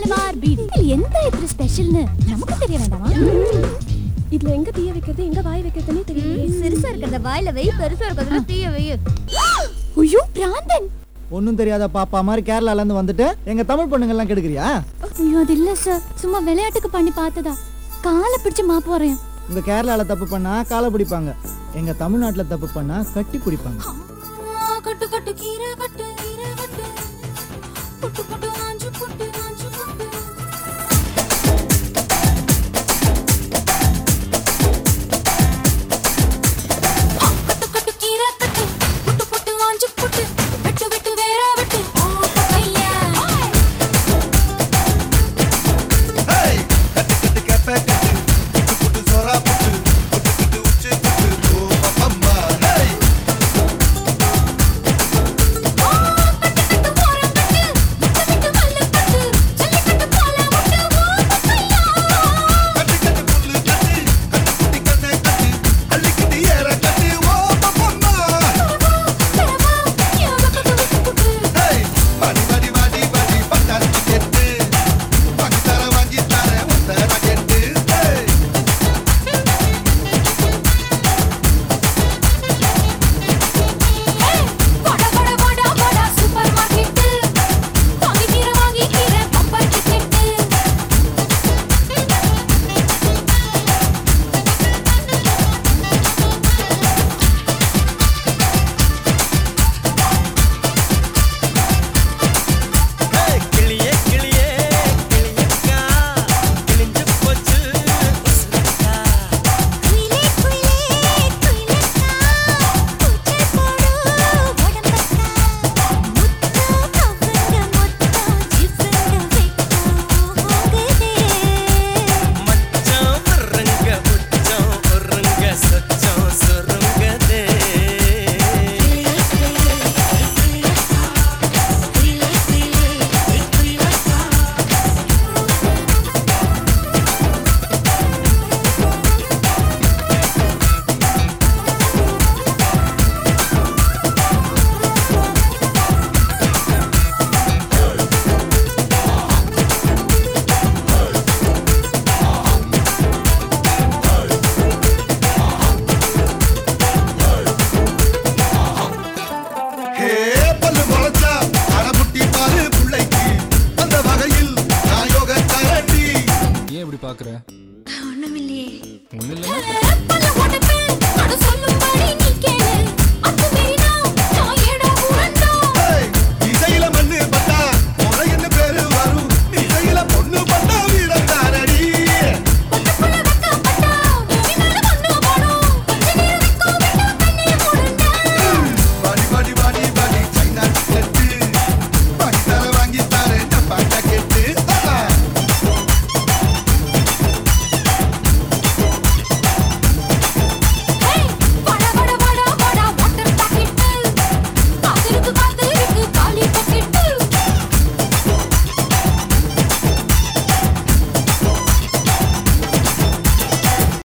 Malabar PT இதுல எந்த இத்திரி ஸ்பெஷல்னு நமக்கு தெரிய வேண்டாமா இதுல எங்க தீய வைக்கிறது எங்க வாய் வைக்கிறதுனே தெரியல சிறுசா இருக்கிறத வாயில வை பெருசா இருக்கிறதுல தீய வை ஐயோ பிராந்தன் ஒன்றும் தெரியாத பாப்பா மாதிரி கேரளால இருந்து வந்துட்டு எங்க தமிழ் பொண்ணுங்கெல்லாம் கெடுக்கிறியா ஐயோ அது இல்ல சார் சும்மா விளையாட்டுக்கு பண்ணி பார்த்ததா காலை பிடிச்சு மாப்பு வரேன் உங்க கேரளால தப்பு பண்ணா காலை பிடிப்பாங்க எங்க தமிழ்நாட்டுல தப்பு பண்ணா கட்டி பிடிப்பாங்க கட்டு கட்டு கீரை கட்டு கீரை கட்டு புட்டு புட்டு ஆஞ்சு புட்டு ஆஞ்சு புட்டு கட்டு கட்டு கீரை கட்டு புட்டு புட்டு ஆஞ்சு புட்டு விட்டு விட்டு வேற விட்டு ஓ பையா Hey, கட்டு கட்டு கேப்ப கட்டு புட்டு புட்டு சோறா புட்டு புட்டு புட்டு உச்சி புட்டு ஓ பப்பம்மா hey கட்டு கட்டு புல்லு கட்டு கட்டு குட்டி கண்ணை கட்டு அள்ளிக்கிட்டு ஏற கட்டு ஓ பப்பம்மா hey வாடி வாடி வாடி வாடி பட்டாசு கெட்டு வாங்கி தர வாங்கி தர வந்த கெட்டு hey ஏய், கிளியே கிளியே கிளியக்கா கிழிஞ்சு போச்சு உசுரக்கா. மச்சான் உருங்க உச்சம் உருங்க சொச்சம் சுருங்கதே ஹே பல்லு முளைச்சா அடமுட்டி பாரு புள்ளைக்கு அந்த வகையில் நான் யோக தரண்டி ஏன் இப்படி பாக்குற ஒண்ணுமில்லையே ஒண்ணு இல்லைன்னா சொல்லும்படி நீ கேளு